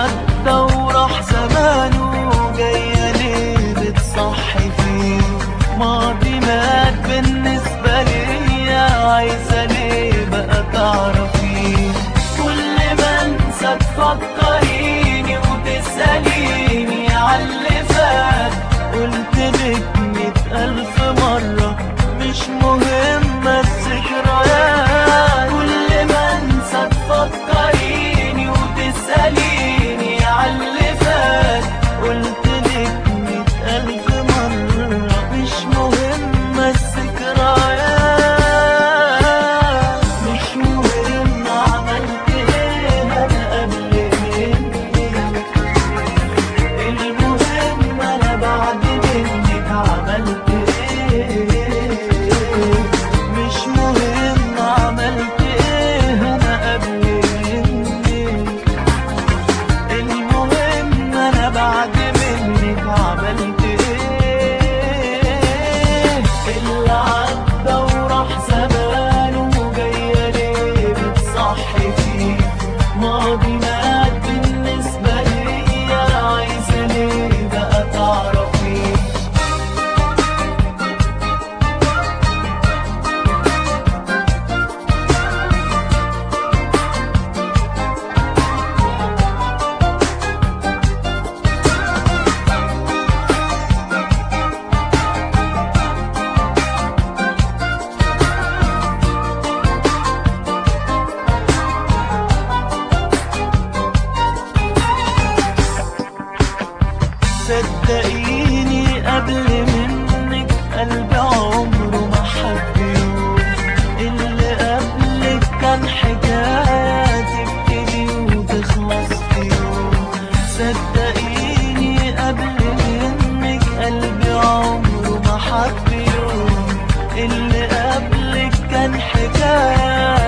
عدى وراح زمانه جاية ليه بتصحي فيه ماضي مات بالنسبة ليا عايزة ليه بقى تعرفيه كل ما انسى تفكريني وتسأليني عاللي فات قلت لك مية ألف مرة مش مهمة الذكريات كل ما انسى تفكريني وتسأليني عاللي فات قلت لك مية ألف مرة مش مهمة الذكريات مش مهم عملت ايه انا قبل منك المهم انا بعد منك عملت ايه مش مهم عملت ايه انا قبل منك المهم انا بعد منك عملت ايه اللي عدى وراح زمانه جايه ليه بتصحي فيه ماضي مات بالنسبه ليا عايزه ليه بقى تعرفيه صدقيني قبل منك قلبي عمره ما حب يوم اللي قبلك كان حكاية تبتدي وتخلص في يوم صدقيني قبل منك قلبي عمره ما حب يوم اللي قبلك كان حكاية